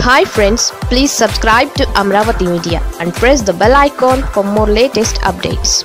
hi friends please subscribe to Amaravati media and press the bell icon for more latest updates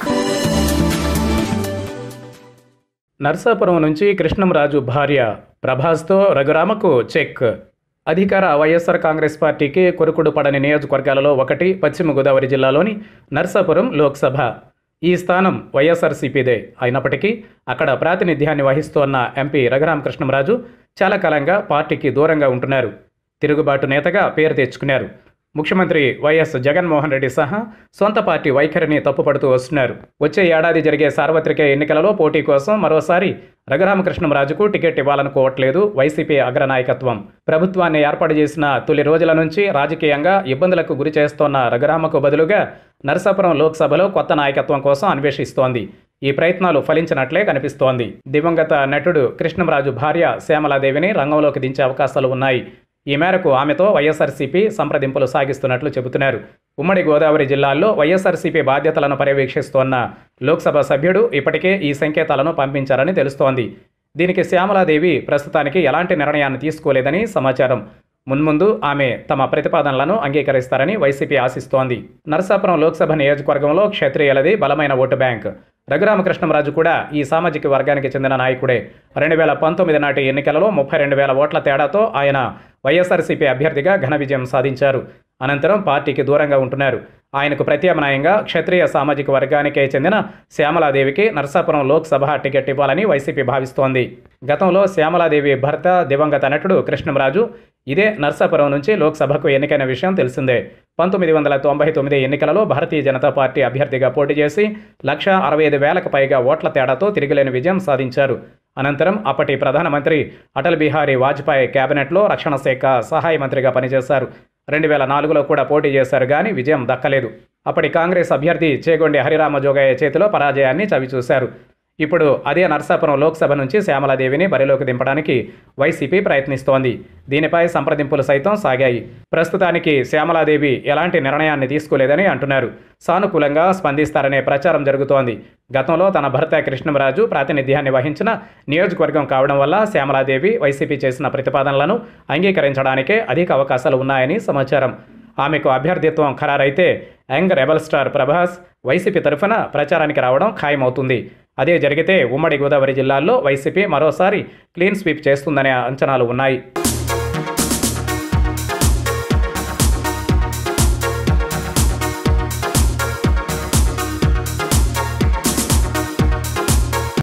Narsapuram నుంచి కృష్ణంరాజు భార్య ప్రభాస్తో రఘురామకు check అధికార వైఎస్ఆర్ కాంగ్రెస్ పార్టీకి కొరుకుడు పడని నియోజకవర్గాలలో ఒకటి పశ్చిమ గోదావరి జిల్లాలోని నర్సాపురం లోక్సభ ఈ స్థానం వైఎస్ఆర్సీపీదే అయినప్పటికీ అక్కడ ప్రాతినిధ్యాన్ని వహిస్తోన్న ఎంపీ రఘురామకృష్ణంరాజు చాలా కాలంగా పార్టీకి దూరంగా ఉంటున్నారు తిరుగుబాటు నేతగా పేరు తెచ్చుకున్నారు ముఖ్యమంత్రి వైఎస్ జగన్మోహన్ రెడ్డి సహా సొంత పార్టీ వైఖరిని తప్పుపడుతూ వస్తున్నారు వచ్చే ఏడాది జరిగే సార్వత్రిక ఎన్నికలలో పోటీ కోసం మరోసారి రఘురామకృష్ణంరాజుకు టికెట్ ఇవ్వాలనుకోవట్లేదు వైసీపీ అగ్రనాయకత్వం ప్రభుత్వాన్ని ఏర్పాటు చేసిన తొలి రోజుల నుంచి రాజకీయంగా ఇబ్బందులకు గురి చేస్తోన్న రఘురామకు బదులుగా నరసాపురం లోక్సభలో కొత్త నాయకత్వం కోసం అన్వేషిస్తోంది ఈ ప్రయత్నాలు ఫలించినట్లే కనిపిస్తోంది దివంగత నటుడు కృష్ణంరాజు భార్య శ్యామలాదేవిని రంగంలోకి దించే అవకాశాలు ఉన్నాయి ఈ మేరకు ఆమెతో వైఎస్ఆర్సీపీ సంప్రదింపులు సాగిస్తున్నట్లు చెబుతున్నారు ఉమ్మడి గోదావరి జిల్లాల్లో వైఎస్ఆర్సీపీ బాధ్యతలను పర్యవేక్షిస్తోన్న లోక్సభ సభ్యుడు ఇప్పటికే ఈ సంకేతాలను పంపించారని తెలుస్తోంది దీనికి శ్యామలాదేవి ప్రస్తుతానికి ఎలాంటి నిర్ణయాన్ని తీసుకోలేదని సమాచారం మున్ముందు ఆమె తమ ప్రతిపాదనలను అంగీకరిస్తారని వైసీపీ ఆశిస్తోంది నరసాపురం లోక్సభ నియోజకవర్గంలో క్షత్రియులది బలమైన ఓటు బ్యాంక్ రఘురామకృష్ణంరాజు కూడా ఈ సామాజిక వర్గానికి చెందిన నాయకుడే రెండు వేల పంతొమ్మిది నాటి ఎన్నికలలో ముప్పై రెండు వేల ఓట్ల తేడాతో ఆయన వైఎస్ఆర్సీపీ అభ్యర్థిగా ఘన విజయం సాధించారు అనంతరం పార్టీకి దూరంగా ఉంటున్నారు ఆయనకు ప్రత్యామ్నాయంగా క్షత్రియ సామాజిక వర్గానికే చెందిన శ్యామలాదేవికి నరసాపురం లోక్సభ టికెట్ ఇవ్వాలని వైసీపీ భావిస్తోంది గతంలో శ్యామలాదేవి భర్త దివంగత నటుడు కృష్ణంరాజు ఇదే నర్సాపురం నుంచి లోక్సభకు ఎన్నికైన విషయం తెలిసిందే పంతొమ్మిది వందల తొంభై తొమ్మిది ఎన్నికలలో భారతీయ జనతా పార్టీ అభ్యర్థిగా పోటీ చేసి లక్ష అరవై ఐదు వేలకు పైగా ఓట్ల తేడాతో తిరిగిలేని విజయం సాధించారు అనంతరం అప్పటి ప్రధానమంత్రి అటల్ బిహారీ వాజ్పేయి కేబినెట్లో రక్షణ శాఖ సహాయ మంత్రిగా పనిచేశారు రెండు వేల నాలుగులో కూడా పోటీ చేశారు కానీ విజయం దక్కలేదు అప్పటి కాంగ్రెస్ అభ్యర్థి చేగొండి హరిరామ జోగయ్య చేతిలో పరాజయాన్ని చవిచూశారు ఇప్పుడు అదే నర్సాపురం లోక్సభ నుంచి శ్యామలాదేవిని బరిలోకి దింపడానికి వైసీపీ ప్రయత్నిస్తోంది దీనిపై సంప్రదింపులు సైతం సాగాయి ప్రస్తుతానికి శ్యామలాదేవి ఎలాంటి నిర్ణయాన్ని తీసుకోలేదని అంటున్నారు సానుకూలంగా స్పందిస్తారనే ప్రచారం జరుగుతోంది గతంలో తన భర్త కృష్ణంరాజు ప్రాతినిధ్యాన్ని వహించిన నియోజకవర్గం కావడం వల్ల శ్యామలాదేవి వైసీపీ చేసిన ప్రతిపాదనలను అంగీకరించడానికే అధిక అవకాశాలు ఉన్నాయని సమాచారం ఆమెకు అభ్యర్థిత్వం ఖరారైతే young rebel star Prabhas YCP తరఫున ప్రచారానికి రావడం ఖాయమవుతుంది అదే జరిగితే ఉమ్మడి గోదావరి జిల్లాల్లో వైసీపీ మరోసారి క్లీన్ స్వీప్ చేస్తుందనే అంచనాలు ఉన్నాయి